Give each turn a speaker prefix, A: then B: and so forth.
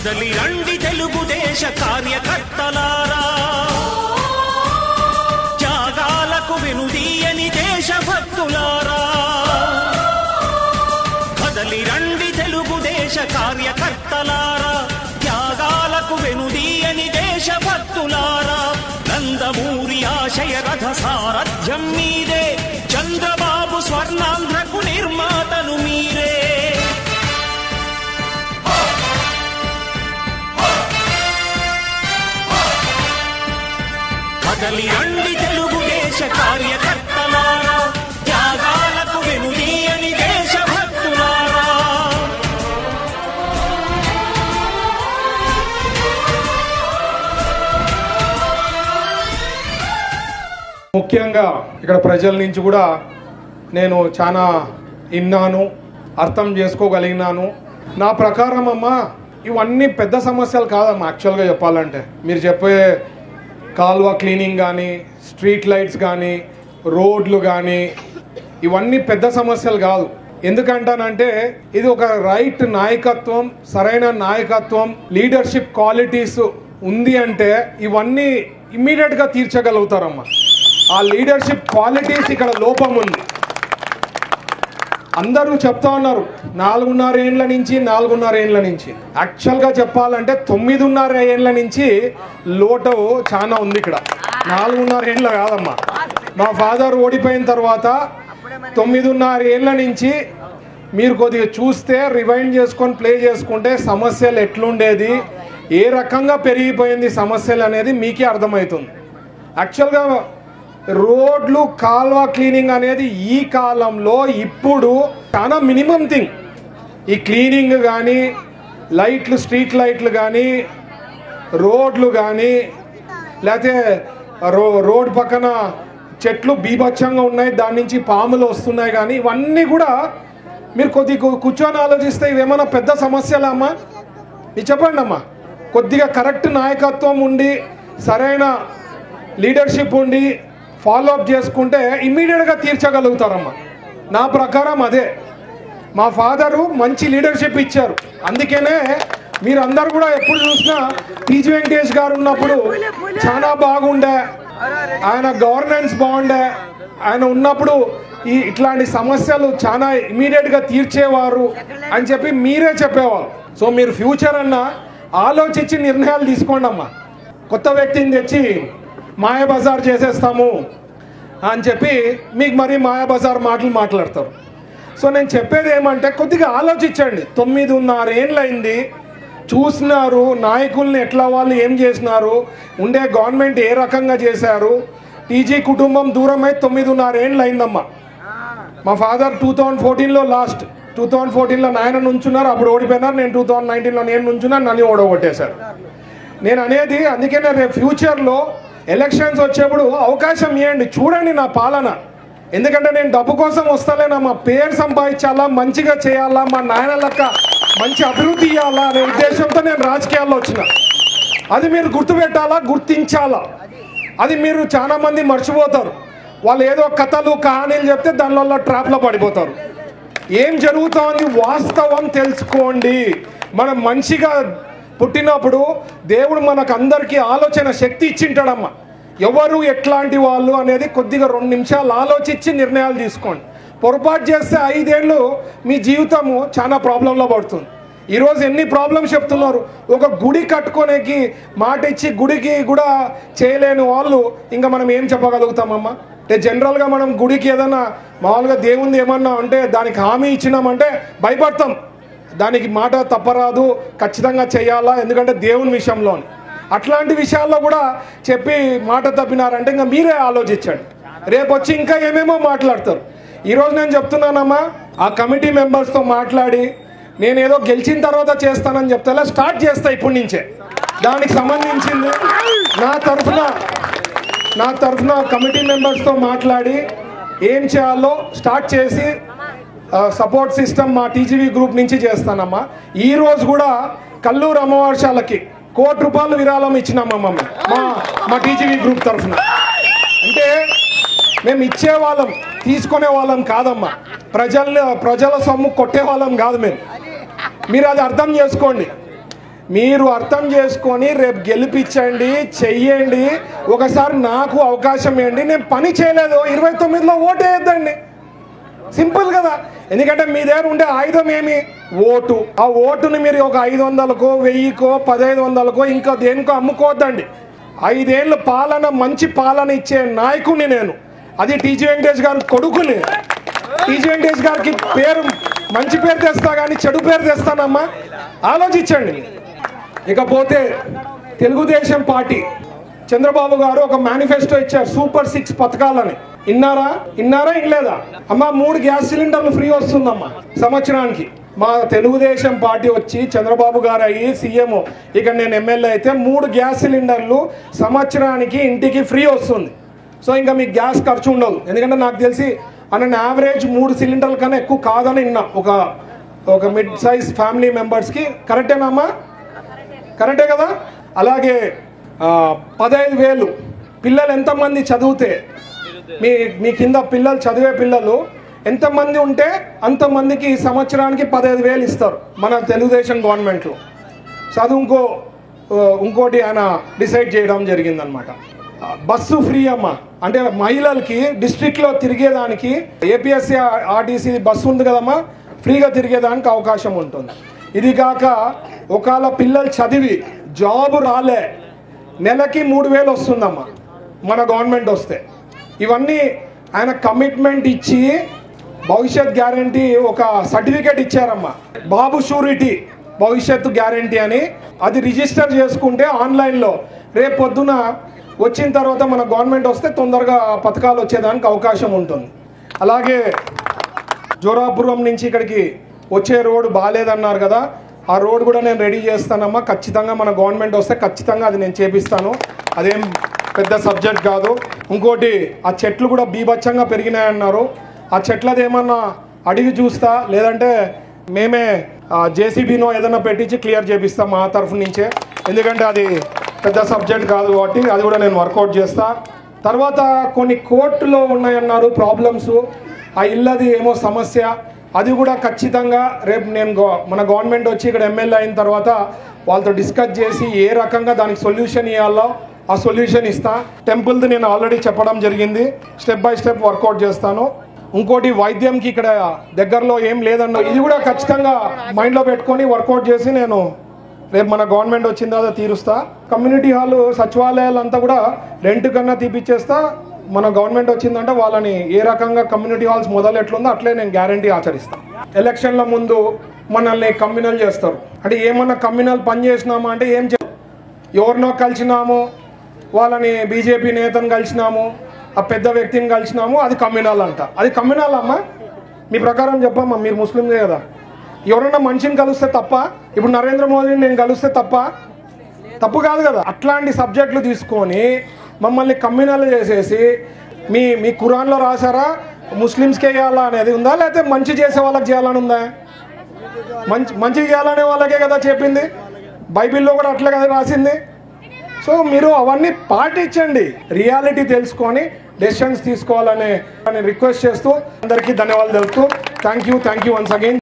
A: కదలి రండి తెలుగుదేశ కార్యకర్తలారా త్యాగాలకు వెనుదీయని దేశభక్తులారా కదలి రండి తెలుగుదేశ కార్యకర్తలారా త్యాగాలకు వెనుదీయని దేశభక్తులారా నందమూరి ఆశయ రథ సారథ్యం మీరే చంద్రబాబు స్వర్ణాంధ్రకు నిర్మాతలు మీరే కదలి రండి తెలుగుదేశ కార్యకర్తలారా త్యాగాలకు వెనుదీయని దేశభక్తులారా
B: ముఖ్యంగా ఇక్కడ ప్రజల నుంచి కూడా నేను చాలా విన్నాను అర్థం చేసుకోగలిగినాను నా ప్రకారం అమ్మ ఇవన్నీ పెద్ద సమస్యలు కాదమ్మా యాక్చువల్గా చెప్పాలంటే మీరు చెప్పే కాల్వ క్లీనింగ్ కానీ స్ట్రీట్ లైట్స్ కానీ రోడ్లు కానీ ఇవన్నీ పెద్ద సమస్యలు కాదు ఎందుకంటానంటే ఇది ఒక రైట్ నాయకత్వం సరైన నాయకత్వం లీడర్షిప్ క్వాలిటీస్ ఉంది అంటే ఇవన్నీ ఇమ్మీడియట్గా తీర్చగలుగుతారమ్మా ఆ లీడర్షిప్ క్వాలిటీస్ ఇక్కడ లోపం ఉంది అందరూ చెప్తా ఉన్నారు నాలుగున్నర ఏండ్ల నుంచి నాలుగున్నర ఏండ్ల నుంచి యాక్చువల్గా చెప్పాలంటే తొమ్మిదిన్నర ఏండ్ల నుంచి లోటు చాలా ఉంది ఇక్కడ నాలుగున్నర ఏండ్ల కాదమ్మా మా ఫాదర్ ఓడిపోయిన తర్వాత తొమ్మిదిన్నర ఏళ్ళ నుంచి మీరు కొద్దిగా చూస్తే రివైండ్ చేసుకొని ప్లే చేసుకుంటే సమస్యలు ఎట్లుండేది ఏ రకంగా పెరిగిపోయింది సమస్యలు అనేది మీకే అర్థమవుతుంది యాక్చువల్గా రోడ్లు కాల్వ క్లీనింగ్ అనేది ఈ కాలంలో ఇప్పుడు చాలా మినిమం థింగ్ ఈ క్లీనింగ్ కానీ లైట్లు స్ట్రీట్ లైట్లు కానీ రోడ్లు కానీ లేకపోతే రో రోడ్ పక్కన చెట్లు బీభత్సంగా ఉన్నాయి దాని నుంచి పాములు వస్తున్నాయి కానీ ఇవన్నీ కూడా మీరు కొద్ది కు- కూర్చొని ఆలోచిస్తే ఇవేమన్నా పెద్ద సమస్యలా అమ్మా మీరు చెప్పండి అమ్మా కొద్దిగా కరెక్ట్ నాయకత్వం ఉండి సరైన లీడర్షిప్ ఉండి ఫాలో అప్ చేసుకుంటే ఇమ్మీడియట్గా తీర్చగలుగుతారమ్మా నా ప్రకారం అదే మా ఫాదరు మంచి లీడర్షిప్ ఇచ్చారు అందుకనే మీరు అందరు కూడా ఎప్పుడు చూసినా టీజీ వెంకటేష్ గారు ఉన్నప్పుడు చాలా బాగుండే ఆయన గవర్నెన్స్ బాగుండే ఆయన ఉన్నప్పుడు ఈ ఇట్లాంటి సమస్యలు చాలా ఇమీడియట్గా తీర్చేవారు అని చెప్పి మీరే చెప్పేవారు సో మీరు ఫ్యూచర్ అన్న ఆలోచించి నిర్ణయాలు తీసుకోండి అమ్మా కొత్త వ్యక్తిని తెచ్చి మాయ బజార్ చేసేస్తాము అని చెప్పి మీకు మరి మాయా బజార్ మాటలు మాట్లాడతారు సో నేను చెప్పేది ఏమంటే కొద్దిగా ఆలోచించండి తొమ్మిదిన్నర ఏండ్లైంది చూసినారు నాయకుల్ని ఎట్లా వాళ్ళు ఏం చేసినారు ఉండే గవర్నమెంట్ ఏ రకంగా చేశారు టీజీ కుటుంబం దూరమై తొమ్మిదిన్నర ఏండ్లు అయిందమ్మా మా ఫాదర్ టూ థౌజండ్ ఫోర్టీన్లో లాస్ట్ టూ థౌజండ్ ఫోర్టీన్లో నాయన నుంచున్నారు అప్పుడు ఓడిపోయినారు నేను టూ థౌజండ్ నైన్టీన్లో నేను నుంచున్నా నన్ను ఓడగొట్టేశారు నేను అనేది అందుకనే రేపు ఫ్యూచర్లో ఎలక్షన్స్ వచ్చేప్పుడు అవకాశం ఇవ్వండి చూడండి నా పాలన ఎందుకంటే నేను డబ్బు కోసం వస్తలేనా మా పేరు సంపాదించాలా మంచిగా చేయాలా మా నాయన లెక్క మంచి అభివృద్ధి ఇవ్వాలా అనే ఉద్దేశంతో నేను రాజకీయాల్లో వచ్చిన అది మీరు గుర్తుపెట్టాలా గుర్తించాలా అది మీరు చాలా మంది మర్చిపోతారు వాళ్ళు ఏదో కథలు కహానీలు చెప్తే దానివల్ల ట్రాప్లో పడిపోతారు ఏం జరుగుతోంది వాస్తవం తెలుసుకోండి మనం మంచిగా పుట్టినప్పుడు దేవుడు మనకు అందరికీ ఆలోచన శక్తి ఇచ్చింటాడమ్మా ఎవరు ఎట్లాంటి వాళ్ళు అనేది కొద్దిగా రెండు నిమిషాలు ఆలోచించి నిర్ణయాలు తీసుకోండి పొరపాటు చేస్తే ఐదేళ్ళు మీ జీవితము చాలా ప్రాబ్లంలో పడుతుంది ఈరోజు ఎన్ని ప్రాబ్లమ్స్ చెప్తున్నారు ఒక గుడి కట్టుకోనేకి మాట ఇచ్చి గుడికి కూడా చేయలేని వాళ్ళు ఇంకా మనం ఏం చెప్పగలుగుతామమ్మా అంటే జనరల్గా మనం గుడికి ఏదైనా మామూలుగా దేవుంది ఏమన్నా అంటే దానికి హామీ ఇచ్చినామంటే భయపడతాం దానికి మాట తప్పరాదు ఖచ్చితంగా చేయాలా ఎందుకంటే దేవుని విషయంలో అట్లాంటి విషయాల్లో కూడా చెప్పి మాట తప్పినారంటే ఇంకా మీరే ఆలోచించండి రేపు వచ్చి ఇంకా ఏమేమో మాట్లాడతారు ఈరోజు నేను చెప్తున్నానమ్మా ఆ కమిటీ మెంబర్స్తో మాట్లాడి నేను ఏదో గెలిచిన తర్వాత చేస్తానని చెప్తా స్టార్ట్ చేస్తా ఇప్పటి నుంచే దానికి సంబంధించింది నా తరఫున నా తరఫున కమిటీ మెంబర్స్తో మాట్లాడి ఏం చేయాలో స్టార్ట్ చేసి సపోర్ట్ సిస్టమ్ మా టీజీవీ గ్రూప్ నుంచి చేస్తానమ్మా ఈ రోజు కూడా కల్లూరు అమ్మవార్షాలకి కోటి రూపాయలు విరాళం ఇచ్చినామమ్మా మేము. మా మా టీజీవీ గ్రూప్ తరఫున అంటే మేము ఇచ్చే వాళ్ళం తీసుకునే వాళ్ళం కాదమ్మా ప్రజల ప్రజల సొమ్ము కొట్టే వాళ్ళం కాదు మేము మీరు అది అర్థం చేసుకోండి మీరు అర్థం చేసుకొని రేపు గెలిపించండి చెయ్యండి ఒకసారి నాకు అవకాశం ఇవ్వండి నేను పని చేయలేదు ఇరవై తొమ్మిదిలో ఓటు వేయద్దండి సింపుల్ కదా ఎందుకంటే మీ దగ్గర ఉండే ఆయుధం ఏమి ఓటు ఆ ఓటుని మీరు ఒక ఐదు వందలకో వెయ్యికో పదహైదు వందలకో ఇంకా దేనికో అమ్ముకోవద్దండి ఐదేళ్ళు పాలన మంచి పాలన ఇచ్చే నాయకుడిని నేను అది టీజీ వెంకటేష్ గారి కొడుకుని టీజీ వెంకటేష్ గారికి పేరు మంచి పేరు తెస్తా కానీ చెడు పేరు తెస్తానమ్మా ఆలోచించండి ఇకపోతే తెలుగుదేశం పార్టీ చంద్రబాబు గారు ఒక మేనిఫెస్టో ఇచ్చారు సూపర్ సిక్స్ పథకాలని ఇన్నారా ఇన్నారా ఇనలేదా అమ్మా మూడు గ్యాస్ సిలిండర్లు ఫ్రీ వస్తుందమ్మా సంవత్సరానికి మా తెలుగుదేశం పార్టీ వచ్చి చంద్రబాబు గారు అయ్యి సీఎం ఇక నేను ఎమ్మెల్యే అయితే మూడు గ్యాస్ సిలిండర్లు సంవత్సరానికి ఇంటికి ఫ్రీ వస్తుంది సో ఇంకా మీకు గ్యాస్ ఖర్చు ఉండదు ఎందుకంటే నాకు తెలిసి అన్న యావరేజ్ మూడు సిలిండర్ల కన్నా ఎక్కువ కాదని విన్నా ఒక ఒక మిడ్ సైజ్ ఫ్యామిలీ మెంబర్స్కి కరెక్టేనమ్మా కరెక్టే కదా అలాగే ఆ, పదహైదు వేలు పిల్లలు ఎంతమంది చదివితే మీ మీ కింద పిల్లలు చదివే పిల్లలు ఎంతమంది ఉంటే అంతమందికి ఈ సంవత్సరానికి పదహైదు వేలు ఇస్తారు మన తెలుగుదేశం గవర్నమెంట్లో సో అది ఇంకో ఆ, ఇంకోటి ఆయన డిసైడ్ చేయడం జరిగిందనమాట ఆ, బస్సు ఫ్రీ అమ్మ అంటే మహిళలకి డిస్ట్రిక్ట్లో తిరిగేదానికి ఏపీఎస్సీ ఆర్టీసీ బస్సు ఉంది కదమ్మా ఫ్రీగా తిరిగేదానికి అవకాశం ఉంటుంది ఇది కాక ఒకవేళ పిల్లలు చదివి జాబ్ రాలే నెలకి మూడు వేలు వస్తుందమ్మా మన గవర్నమెంట్ వస్తే ఇవన్నీ ఆయన కమిట్మెంట్ ఇచ్చి భవిష్యత్ గ్యారంటీ ఒక సర్టిఫికేట్ ఇచ్చారమ్మా బాబు షూరిటీ భవిష్యత్తు గ్యారంటీ అని అది రిజిస్టర్ చేసుకుంటే ఆన్లైన్లో రేపు పొద్దున వచ్చిన తర్వాత మన గవర్నమెంట్ వస్తే తొందరగా ఆ పథకాలు వచ్చేదానికి అవకాశం ఉంటుంది అలాగే జోరాపురం నుంచి ఇక్కడికి వచ్చే రోడ్డు బాగాలేదన్నారు కదా ఆ రోడ్ కూడా నేను రెడీ చేస్తానమ్మా ఖచ్చితంగా మన గవర్నమెంట్ వస్తే ఖచ్చితంగా అది నేను చేపిస్తాను అదేం పెద్ద సబ్జెక్ట్ కాదు ఇంకోటి ఆ చెట్లు కూడా బీభత్సంగా పెరిగినాయన్నారు ఆ చెట్లది ఏమన్నా అడిగి చూస్తా లేదంటే మేమే జేసీబీనో ఏదైనా పెట్టించి క్లియర్ చేపిస్తాం మా తరఫు నుంచే ఎందుకంటే అది పెద్ద సబ్జెక్ట్ కాదు కాబట్టి అది కూడా నేను వర్కౌట్ చేస్తా తర్వాత కొన్ని కోర్టులో ఉన్నాయన్నారు ప్రాబ్లమ్స్ ఆ ఇల్లది ఏమో సమస్య అది కూడా ఖచ్చితంగా రేపు నేను గవ- మన గవర్నమెంట్ వచ్చి ఇక్కడ ఎమ్మెల్యే అయిన తర్వాత వాళ్ళతో డిస్కస్ చేసి ఏ రకంగా దానికి సొల్యూషన్ ఇవ్వాలో ఆ సొల్యూషన్ ఇస్తా టెంపుల్ది నేను ఆల్రెడీ చెప్పడం జరిగింది స్టెప్ బై స్టెప్ వర్కౌట్ చేస్తాను ఇంకోటి వైద్యంకి ఇక్కడ దగ్గరలో ఏం లేదన్న ఇది కూడా ఖచ్చితంగా మైండ్లో పెట్టుకొని వర్కౌట్ చేసి నేను రేపు మన గవర్నమెంట్ వచ్చిన తర్వాత తీరుస్తా కమ్యూనిటీ హాల్ సచివాలయాలు అంతా కూడా రెంట్ కన్నా తీపిచ్చేస్తా మన గవర్నమెంట్ వచ్చిందంటే వాళ్ళని ఏ రకంగా కమ్యూనిటీ హాల్స్ మొదలు ఎట్లుందో అట్లే నేను గ్యారంటీ ఆచరిస్తాను ఎలక్షన్ల ముందు మనల్ని కమ్యూనల్ చేస్తారు అంటే ఏమన్నా కమ్యూనల్ పని చేసినామా అంటే ఏం చే ఎవరినో కలిసినాము వాళ్ళని బీజేపీ నేతను కలిసినాము ఆ పెద్ద వ్యక్తిని కలిసినాము అది కమ్యూనల్ అంట అది కమ్యూనల్ అమ్మా మీ ప్రకారం చెప్పమ్మా మీరు ముస్లింలే కదా ఎవరైనా మనిషిని కలిస్తే తప్ప ఇప్పుడు నరేంద్ర మోదీని నేను కలిస్తే తప్ప తప్పు కాదు కదా అట్లాంటి సబ్జెక్టులు తీసుకొని మమ్మల్ని కమ్యూనల్ చేసేసి మీ మీ ఖురాన్లో రాశారా ముస్లిమ్స్కే చేయాలా అనేది ఉందా లేకపోతే మంచి చేసే వాళ్ళకి చేయాలని ఉందా మంచి మంచి చేయాలనే వాళ్ళకే కదా చెప్పింది బైబిల్లో కూడా అట్లే కదా రాసింది సో మీరు అవన్నీ పాటించండి రియాలిటీ తెలుసుకొని డెసిషన్స్ తీసుకోవాలనే రిక్వెస్ట్ చేస్తూ అందరికీ ధన్యవాదాలు తెలుపుతూ thank you thank you once again